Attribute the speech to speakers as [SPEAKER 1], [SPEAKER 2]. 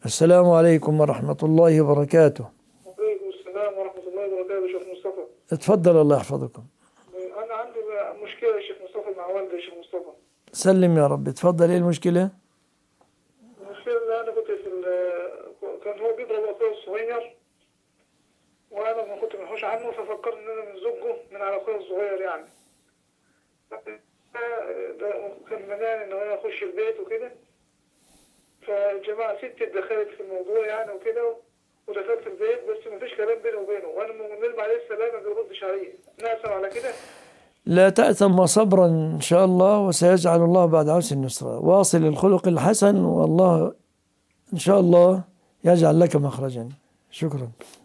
[SPEAKER 1] السلام عليكم ورحمة الله وبركاته
[SPEAKER 2] وعليكم السلام ورحمة الله وبركاته شيخ مصطفى
[SPEAKER 1] اتفضل الله يحفظكم
[SPEAKER 2] أنا عندي مشكلة يا شيخ مصطفى مع والدي يا شيخ مصطفى
[SPEAKER 1] سلم يا رب اتفضل ايه المشكلة
[SPEAKER 2] المشكلة اللي أنا كنت في ال- كان هو بيضرب أخويا الصغير وأنا ما كنت منحوش عنه ففكرت إن أنا من زوجه من على أخويا الصغير يعني ده كان منعني إن أنا أخش البيت وكده فالجماعة ستي اتدخلت في الموضوع يعني وكده ودخلت البيت بس مفيش كلام بيني وبينه وأنا لما بنرمي عليه السلام ما بيردش عليا ناسم على كده
[SPEAKER 1] لا تأثم وصبرا إن شاء الله وسيجعل الله بعد عسر النصر واصل الخلق الحسن والله إن شاء الله يجعل لك مخرجا شكرا